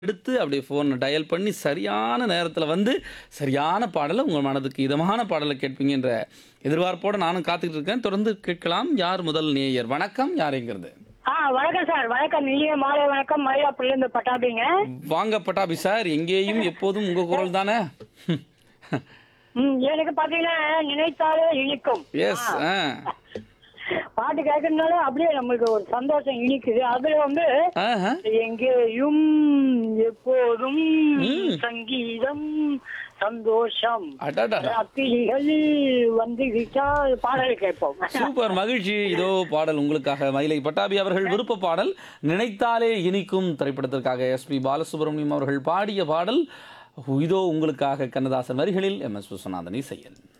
எடுத்து அப்படியே ஃபோனை டயல் பண்ணி சரியான நேரத்தில் வந்து சரியான பாடலை உங்கள் மனதுக்கு இதமான பாடலை கேட்பீங்கன்ற எதிர்பார்ப்போடு நானும் காத்துக்கிட்டு இருக்கேன் தொடர்ந்து கேட்கலாம் யார் முதல் நேயர் வணக்கம் யாருங்கிறது ஆ வணக்கம் சார் வணக்கம் இனிய மாலை வணக்கம் மயிலாப்பூர்லேருந்து பட்டாபிங்க வாங்க பட்டாபி சார் எங்கேயும் எப்போதும் உங்கள் குரல் தானே ம் எனக்கு பார்த்தீங்கன்னா நினைத்தாலே இனிக்கும் எஸ் ஆ பாட்டு கேட்கறதுனால அப்படியே நம்மளுக்கு ஒரு சந்தோஷம் இனிக்குது அதுல வந்து ஆஹா. எங்கேயும் எப்போதும் ம். சங்கீதம் சந்தோஷம் அடடா ராத்திரிகள் வந்து விட்டால் பாடல் கேட்போம் சூப்பர் மகிழ்ச்சி இதோ பாடல் உங்களுக்காக மயிலை பட்டாபி அவர்கள் விருப்ப பாடல் நினைத்தாலே இனிக்கும் திரைப்படத்திற்காக எஸ்பி பாலசுப்ரமணியம் அவர்கள் பாடிய பாடல் இதோ உங்களுக்காக கண்ணதாசன் வரிகளில் எம் எஸ் விஸ்வநாதன் இசையல்